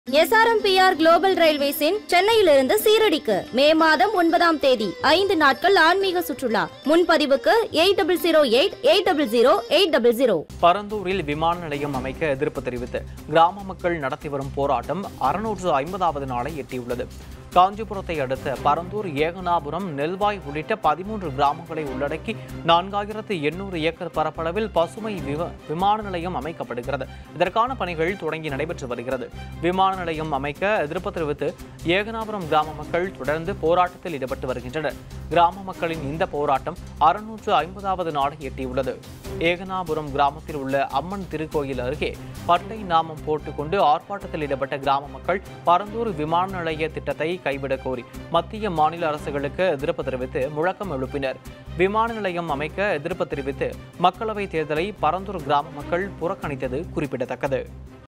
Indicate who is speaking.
Speaker 1: SRMPR global ரயில்வேஸின் சென்னையிலிருந்து சீரடிக்கு மே மாதம் ஒன்பதாம் தேதி ஐந்து நாட்கள் ஆன்மீக சுற்றுலா முன்பதிவுக்கு eight double zero eight eight double zero eight double zero
Speaker 2: பரந்தூரில் விமான நிலையம் அமைக்க எதிர்ப்பு தெரிவித்து கிராம மக்கள் நடத்தி வரும் போராட்டம் அறுநூற்று ஐம்பதாவது நாளை எட்டியுள்ளது காஞ்சிபுரத்தை அடுத்த பரந்தூர் ஏகனாபுரம் நெல்வாய் உள்ளிட்ட பதிமூன்று கிராமங்களை உள்ளடக்கி நான்காயிரத்து எண்ணூறு ஏக்கர் பரப்பளவில் பசுமை விவ- விமான நிலையம் அமைக்கப்படுகிறது இதற்கான பணிகள் தொடங்கி நடைபெற்று வருகிறது விமான நிலையம் அமைக்க எதிர்ப்பு தெரிவித்து ஏகனாபுரம் கிராம மக்கள் தொடர்ந்து போராட்டத்தில் ஈடுபட்டு வருகின்றனர் கிராம மக்களின் இந்த போராட்டம் அறுநூற்று ஐம்பதாவது நாளை எட்டியுள்ளது ஏகனாபுரம் கிராமத்தில் உள்ள அம்மன் திருக்கோயில் அருகே பட்டை நாமம் போட்டுக்கொண்டு ஆர்ப்பாட்டத்தில் ஈடுபட்ட கிராம மக்கள் பரந்தூர் விமான நிலைய திட்டத்தை கைவிடக் கோரி மத்திய மாநில அரசுகளுக்கு எதிர்ப்பு தெரிவித்து முழக்கம் எழுப்பினர் விமான நிலையம் அமைக்க எதிர்ப்பு தெரிவித்து மக்களவைத் தேர்தலை பரந்தூர் கிராம மக்கள் புறக்கணித்தது குறிப்பிடத்தக்கது